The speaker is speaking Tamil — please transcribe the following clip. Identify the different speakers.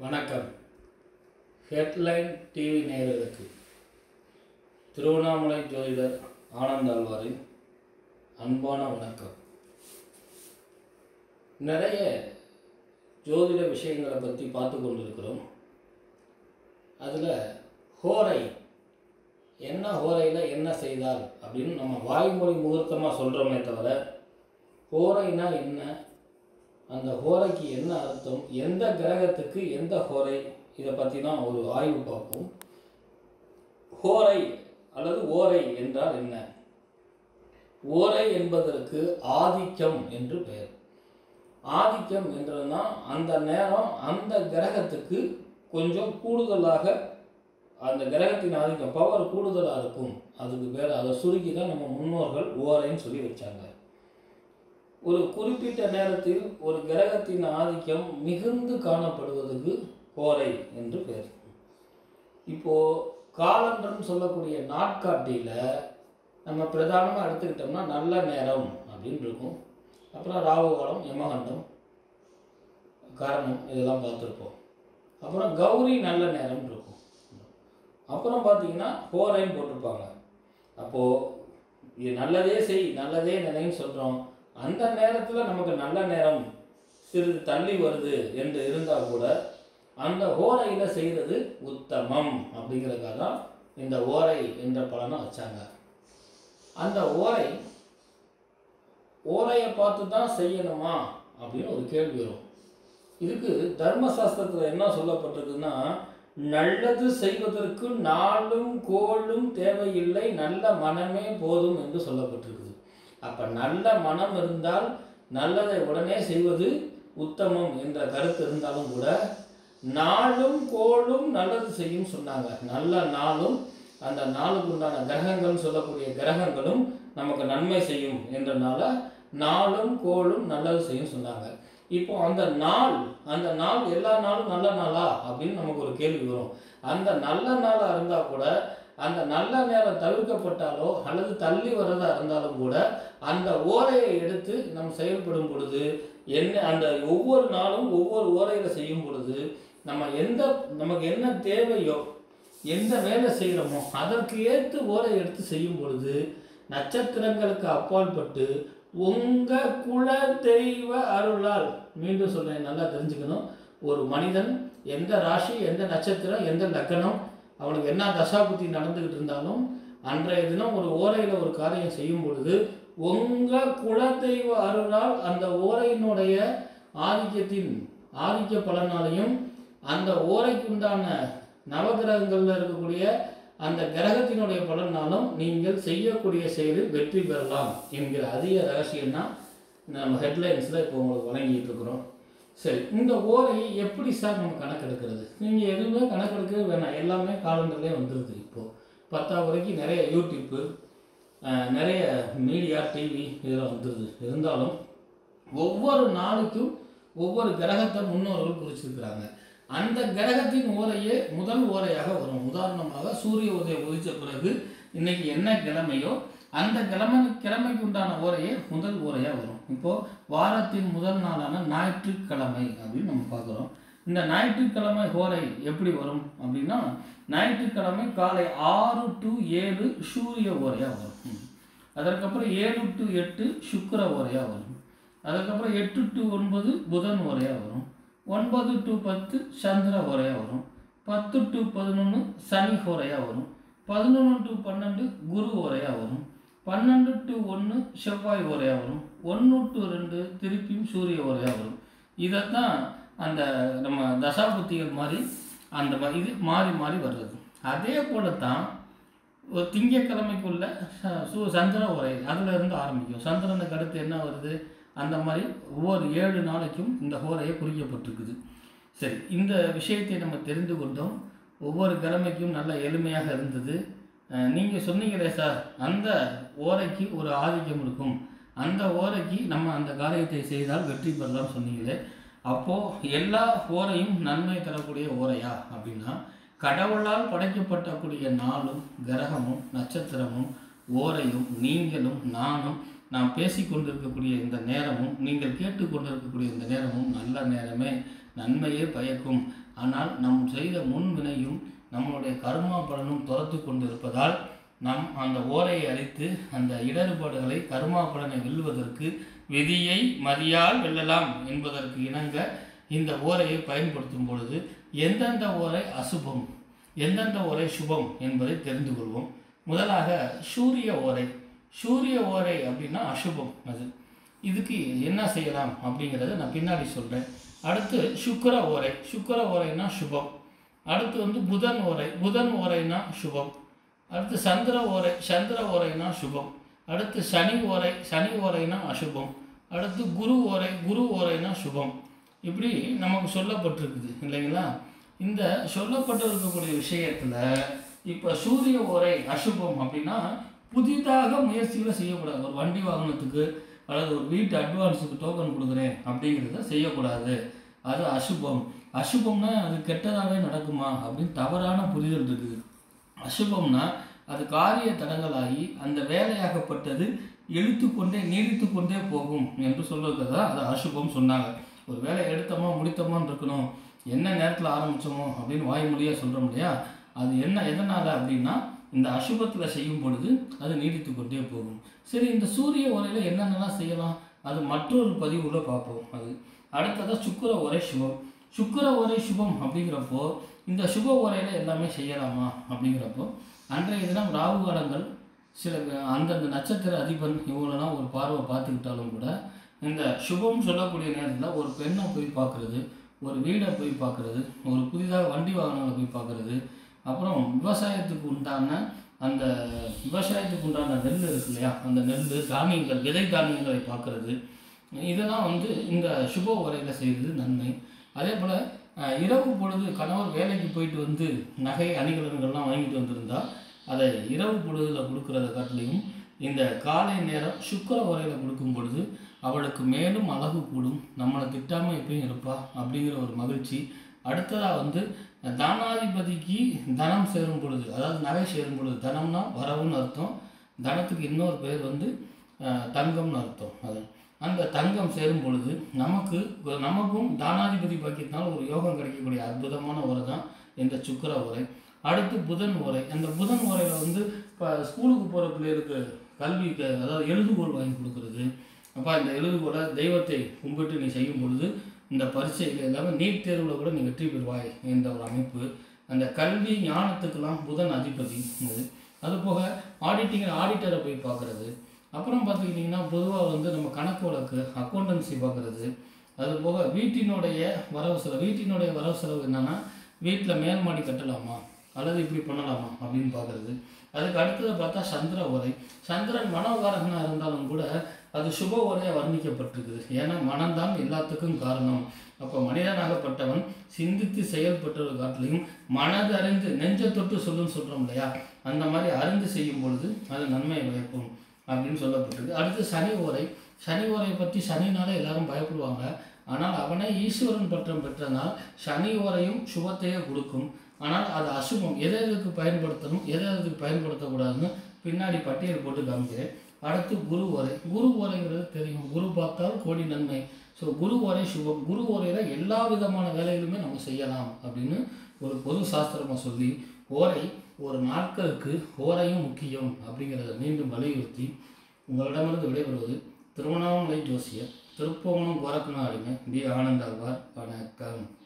Speaker 1: வணக்கம் ஹெட்லைன் டிவி நேயர்களுக்கு திருவண்ணாமலை ஜோதிடர் ஆனந்த் ஆழ்வாரின் அன்பான வணக்கம் நிறைய ஜோதிட விஷயங்களை பற்றி பார்த்து கொண்டிருக்கிறோம் அதில் ஹோரை என்ன ஹோரையில் என்ன செய்தால் அப்படின்னு நம்ம வாய்மொழி முகூர்த்தமாக சொல்கிறோமே தவிர ஹோரைனா என்ன அந்த ஹோரைக்கு என்ன அர்த்தம் எந்த கிரகத்துக்கு எந்த ஹோரை இதை பற்றி தான் ஒரு ஆய்வு பார்ப்போம் ஹோரை அல்லது ஓரை என்றால் என்ன ஓரை என்பதற்கு ஆதிக்கம் என்று பெயர் ஆதிக்கம் என்றதுனா அந்த நேரம் அந்த கிரகத்துக்கு கொஞ்சம் கூடுதலாக அந்த கிரகத்தின் ஆதிக்கம் பவர் கூடுதலாக இருக்கும் அதுக்கு பேர் அதை சுருக்கி தான் நம்ம முன்னோர்கள் ஓரைன்னு சொல்லி வச்சாங்க ஒரு குறிப்பிட்ட நேரத்தில் ஒரு கிரகத்தின் ஆதிக்கம் மிகுந்து காணப்படுவதற்கு கோரை என்று பெயர் இப்போ காலண்டர்னு சொல்லக்கூடிய நாட்காட்டியில் நம்ம பிரதானமாக எடுத்துக்கிட்டோம்னா நல்ல நேரம் அப்படின்னு இருக்கும் அப்புறம் ராகு காலம் யமகண்டம் கரணம் இதெல்லாம் பார்த்துருப்போம் அப்புறம் கௌரி நல்ல நேரம் இருக்கும் அப்புறம் பார்த்தீங்கன்னா ஹோரைன்னு போட்டிருப்பாங்க அப்போது இது நல்லதே செய் நல்லதே நினைன்னு சொல்கிறோம் அந்த நேரத்தில் நமக்கு நல்ல நேரம் சிறிது தள்ளி வருது என்று இருந்தால் கூட அந்த ஓரையில் செய்கிறது உத்தமம் அப்படிங்கிறதுக்காக தான் இந்த ஓரை என்ற பலனை வச்சாங்க அந்த ஓரை ஓரையை பார்த்து தான் செய்யணுமா அப்படின்னு ஒரு கேள்வி வரும் இதுக்கு தர்மசாஸ்திரத்தில் என்ன சொல்லப்பட்டிருக்குன்னா நல்லது செய்வதற்கு நாளும் கோளும் தேவையில்லை நல்ல மனமே போதும் என்று சொல்லப்பட்டிருக்குது அப்போ நல்ல மனம் இருந்தால் நல்லதை உடனே செய்வது உத்தமம் என்ற கருத்து இருந்தாலும் கூட நாளும் கோளும் நல்லது செய்யும் சொன்னாங்க நல்ல நாளும் அந்த நாளுக்கு உண்டான கிரகங்கள் சொல்லக்கூடிய கிரகங்களும் நமக்கு நன்மை செய்யும் என்றனால நாளும் கோளும் நல்லது செய்யும் சொன்னாங்க இப்போ அந்த நாள் அந்த நாள் எல்லா நாளும் நல்ல நாளா அப்படின்னு நமக்கு ஒரு கேள்வி வரும் அந்த நல்ல நாளாக இருந்தால் கூட அந்த நல்ல நேரம் தவிர்க்கப்பட்டாலோ அல்லது தள்ளி வர்றதா இருந்தாலும் கூட அந்த ஓரையை எடுத்து நம் செயல்படும் பொழுது என்ன அந்த ஒவ்வொரு நாளும் ஒவ்வொரு ஓரையில் செய்யும் பொழுது நம்ம எந்த நமக்கு என்ன தேவையோ எந்த வேலை செய்கிறோமோ அதற்கு ஏற்று ஓரை எடுத்து செய்யும் பொழுது நட்சத்திரங்களுக்கு அப்பாற்பட்டு உங்கள் குல தெய்வ அருளால் மீண்டும் சொல்கிறேன் நல்லா தெரிஞ்சுக்கணும் ஒரு மனிதன் எந்த ராசி எந்த நட்சத்திரம் எந்த லக்கணம் அவனுக்கு என்ன தசாபுத்தி நடந்துக்கிட்டு இருந்தாலும் அன்றைய தினம் ஒரு ஓரையில் ஒரு காரியம் செய்யும் பொழுது உங்கள் குலதெய்வ அருளால் அந்த ஓரையினுடைய ஆதிக்கத்தின் ஆதிக்க பலனாலையும் அந்த ஓரைக்கு உண்டான நவகிரகங்களில் இருக்கக்கூடிய அந்த கிரகத்தினுடைய பலனாலும் நீங்கள் செய்யக்கூடிய செயலில் வெற்றி பெறலாம் என்கிற அதிக ரகசியம் தான் நம்ம ஹெட்லைன்ஸில் இப்போ உங்களுக்கு வழங்கிட்டு இருக்கிறோம் சரி இந்த ஓரையை எப்படி சார் நம்ம கணக்கெடுக்கிறது நீங்கள் எதுவுமே கணக்கெடுக்கவே வேணாம் எல்லாமே காலண்டர்லேயே வந்துடுது இப்போது பத்தாவது வரைக்கும் நிறைய யூடியூப்பு அஹ், நிறைய மீடியா டிவி இதெல்லாம் வந்துடுது இருந்தாலும் ஒவ்வொரு நாளுக்கும் ஒவ்வொரு கிரகத்தை முன்னோர்கள் குறிச்சிருக்கிறாங்க அந்த கிரகத்தின் ஓரையே முதல் ஓரையாக வரும் உதாரணமாக சூரிய உதயம் உதித்த பிறகு இன்னைக்கு என்ன கிழமையோ அந்த கிழமை கிழமைக்கு உண்டான ஓரையே முதல் ஓரையாக வரும் இப்போது வாரத்தின் முதல் நாளான ஞாயிற்றுக்கிழமை அப்படின்னு நம்ம பார்க்குறோம் இந்த ஞாயிற்றுக்கிழமை ஓரை எப்படி வரும் அப்படின்னா ஞாயிற்றுக்கிழமை காலை ஆறு டு ஏழு சூரிய ஓரையாக வரும் ம். அதற்கப்புறம் ஏழு டு எட்டு சுக்கிர ஓரையாக வரும் அதுக்கப்புறம் எட்டு டு ஒன்பது புதன் ஓரையாக வரும் ஒன்பது டு பத்து சந்திர ஓரையாக வரும் பத்து டு பதினொன்று சனி ஓரையாக வரும் பதினொன்று டு பன்னெண்டு குரு ஓரையாக வரும் பன்னெண்டு டு ஒன்று செவ்வாய் ஓரையாக வரும் ஒன்று டு ரெண்டு திருப்பியும் சூரிய ஓரையாக வரும் இதைத்தான் அந்த நம்ம தசாபுத்திகள் மாதிரி அந்த மா- இது மாறி மாறி வர்றது அதே போல தான் ஒரு திங்கக்கிழமைக்குள்ள ச- சு சந்திர உரை அதில் இருந்து ஆரம்பிக்கும் சந்திரனுக்கு அடுத்து என்ன வருது அந்த மாதிரி ஒவ்வொரு ஏழு நாளைக்கும் இந்த ஹோரையை குறிக்கப்பட்டிருக்குது சரி இந்த விஷயத்தை நம்ம தெரிந்து கொண்டோம் ஒவ்வொரு கிழமைக்கும் நல்ல எளிமையாக இருந்தது நீங்கள் சொன்னீங்களே சார் அந்த ஓரைக்கு ஒரு ஆதிக்கம் இருக்கும் அந்த ஓரைக்கு நம்ம அந்த காரியத்தை செய்தால் வெற்றி பெறலாம் சொன்னீங்களே அப்போது எல்லா ஓரையும் நன்மை தரக்கூடிய ஓரையா அப்படின்னா கடவுளால் படைக்கப்பட்டக்கூடிய நாளும் கிரகமும் நட்சத்திரமும் ஓரையும் நீங்களும் நானும் நாம் பேசிக்கொண்டிருக்கக்கூடிய இந்த நேரமும் நீங்கள் கேட்டுக்கொண்டிருக்கக்கூடிய இந்த நேரமும் நல்ல நேரமே நன்மையே பயக்கும் ஆனால் நம் செய்த முன்வினையும் நம்முடைய கர்மா பலனும் துரத்து கொண்டு இருப்பதால் நம் அந்த ஓரையை அழித்து அந்த இடர்பாடுகளை கர்மா பலனை வெல்வதற்கு விதியை மதியால் வெல்லலாம் என்பதற்கு இணங்க இந்த ஓரையை பயன்படுத்தும் பொழுது எந்தெந்த ஓரை அசுபம் எந்தெந்த ஓரை சுபம் என்பதை தெரிந்து கொள்வோம் முதலாக சூரிய ஓரை சூரிய ஓரை அப்படின்னா அசுபம் அது இதுக்கு என்ன செய்யலாம் அப்படிங்கிறத நான் பின்னாடி சொல்கிறேன் அடுத்து சுக்கிர ஓரை சுக்கிர ஓரைனா சுபம் அடுத்து வந்து புதன் ஓரை புதன் ஓரைனா சுபம் அடுத்து சந்திர ஓரை சந்திர ஓரைனா சுபம் அடுத்து சனி ஓரை சனி ஓரைனா அசுபம் அடுத்து குரு ஓரை குரு ஓரைனா சுபம் இப்படி நமக்கு சொல்லப்பட்டிருக்குது இல்லைங்களா இந்த சொல்லப்பட்டிருக்கக்கூடிய விஷயத்தில் இப்போ சூரிய ஓரை அசுபம் அப்படின்னா புதிதாக முயற்சிகளை செய்யக்கூடாது ஒரு வண்டி வாகனத்துக்கு அல்லது ஒரு வீட்டு அட்வான்ஸுக்கு டோக்கன் கொடுக்குறேன் அப்படிங்கிறத செய்யக்கூடாது அது அசுபம் அசுபம்னா அது கெட்டதாகவே நடக்குமா அப்படின்னு தவறான புரிதல் இருக்குது அசுபம்னா அது காரிய தடங்களாகி அந்த வேலையாகப்பட்டது இழுத்து கொண்டே நீடித்து கொண்டே போகும் என்று சொல்லுறதா அது அசுபம் சொன்னாங்க ஒரு வேலை எடுத்தோமா முடித்தோமான்னு இருக்கணும் என்ன நேரத்தில் ஆரம்பித்தோமோ அப்படின்னு வாய்மொழியாக சொல்கிறோம் இல்லையா அது என்ன எதனால் அப்படின்னா இந்த அசுபத்தில் செய்யும் பொழுது அது நீடித்து கொண்டே போகும் சரி இந்த சூரிய உரையில் என்னென்னலாம் செய்யலாம் அது மற்றொரு பதிவுல பார்ப்போம் அது அடுத்ததாக சுக்கிர உரை சுபம் சுக்கிர உரை சுபம் அப்படிங்கிறப்போ இந்த சுப உரையில் எல்லாமே செய்யலாமா அப்படிங்கிறப்போ அன்றைய தினம் ராகு காலங்கள் சில அந்தந்த நட்சத்திர அதிபன் இவங்களெல்லாம் ஒரு பார்வை பார்த்துக்கிட்டாலும் கூட இந்த சுபம் சொல்லக்கூடிய நேரத்தில் ஒரு பெண்ணை போய் பார்க்குறது ஒரு வீடை போய் பார்க்குறது ஒரு புதிதாக வண்டி வாகனங்களை போய் பார்க்குறது அப்புறம் விவசாயத்துக்கு உண்டான அந்த விவசாயத்துக்கு உண்டான நெல் இருக்கு இல்லையா அந்த நெல் தானியங்கள் விதை தானியங்களை பார்க்குறது இதெல்லாம் வந்து இந்த சுப உரையில் செய்கிறது நன்மை அதே போல் அஹ், இரவு பொழுது கணவர் வேலைக்கு போயிட்டு வந்து நகை அணிகலன்கள்லாம் வாங்கிட்டு வந்திருந்தா அதை இரவு பொழுதில் கொடுக்கறத காட்டிலையும் இந்த காலை நேரம் சுக்கிர உரையில் கொடுக்கும் பொழுது அவளுக்கு மேலும் அழகு கூடும் நம்மளை திட்டாமல் எப்பயும் இருப்பா அப்படிங்கிற ஒரு மகிழ்ச்சி அடுத்ததாக வந்து தானாதிபதிக்கு தனம் சேரும் பொழுது அதாவது நகை சேரும் பொழுது தனம்னா வரவுன்னு அர்த்தம் தனத்துக்கு இன்னொரு பேர் வந்து அஹ், தங்கம்னு அர்த்தம் அது அந்த தங்கம் சேரும் பொழுது நமக்கு நமக்கும் தானாதிபதி பாக்கியத்தினால ஒரு யோகம் கிடைக்கக்கூடிய அற்புதமான உரை தான் இந்த சுக்கிர உரை அடுத்து புதன் உரை அந்த புதன் உரையில் வந்து இப்போ ஸ்கூலுக்கு போகிற பிள்ளைகளுக்கு கல்விக்கு அதாவது எழுதுகோல் வாங்கி கொடுக்குறது அப்போ இந்த எழுதுகோலை தெய்வத்தை கும்பிட்டு நீ செய்யும் பொழுது இந்த பரீட்சைகள் எல்லாமே நீட் தேர்வில் கூட நீ வெற்றி பெறுவாய் என்ற ஒரு அமைப்பு அந்த கல்வி ஞானத்துக்கெல்லாம் புதன் அதிபதி அது அதுபோக ஆடிட்டிங்கிற ஆடிட்டரை போய் பார்க்குறது அப்புறம் பார்த்துக்கிட்டிங்கன்னா பொதுவாக வந்து நம்ம கணக்கு வழக்கு அக்கௌண்டன்சி பார்க்குறது அது போக வீட்டினுடைய வரவு செலவு வீட்டினுடைய வரவு செலவு என்னன்னா வீட்டில் மேல் மாடி கட்டலாமா அல்லது இப்படி பண்ணலாமா அப்படின்னு பார்க்குறது அதுக்கு அடுத்தது பார்த்தா சந்திர உரை சந்திரன் மனோகாரகனாக இருந்தாலும் கூட அது சுப உரையாக வர்ணிக்கப்பட்டிருக்குது ஏன்னா மனம்தான் எல்லாத்துக்கும் காரணம் அப்போ மனிதனாகப்பட்டவன் சிந்தித்து செயல்பட்டவர் காட்டிலையும் மனது அறிந்து நெஞ்சை தொட்டு சொல்லுன்னு சொல்கிறோம் இல்லையா அந்த மாதிரி அறிந்து செய்யும் பொழுது அது நன்மை பயக்கும் அப்படின்னு சொல்லப்பட்டிருக்கு அடுத்து சனி ஓரை சனி ஓரை பற்றி சனினால எல்லாரும் பயப்படுவாங்க ஆனால் அவனே ஈஸ்வரன் பட்டம் பெற்றனால் சனி ஓரையும் சுபத்தையே கொடுக்கும் ஆனால் அது அசுபம் எதை எதுக்கு பயன்படுத்தணும் எதை எதுக்கு பயன்படுத்தக்கூடாதுன்னு பின்னாடி பட்டியல் போட்டு காமிக்கிறேன் அடுத்து குரு ஓரை குரு ஓரைங்கிறது தெரியும் குரு பார்த்தால் கோடி நன்மை ஸோ குரு ஓரை சுபம் குரு ஓரையில் எல்லா விதமான வேலைகளுமே நம்ம செய்யலாம் அப்படின்னு ஒரு பொது சாஸ்திரமாக சொல்லி ஓரை ஒரு நாட்களுக்கு ஓரையும் முக்கியம் அப்படிங்கிறத மீண்டும் வலியுறுத்தி உங்களிடமிருந்து விடைபெறுவது திருவண்ணாமலை ஜோசியர் திருப்பவனம் கோரக்கநாடுங்க பி ஆனந்தாழ்வார் வணக்கம்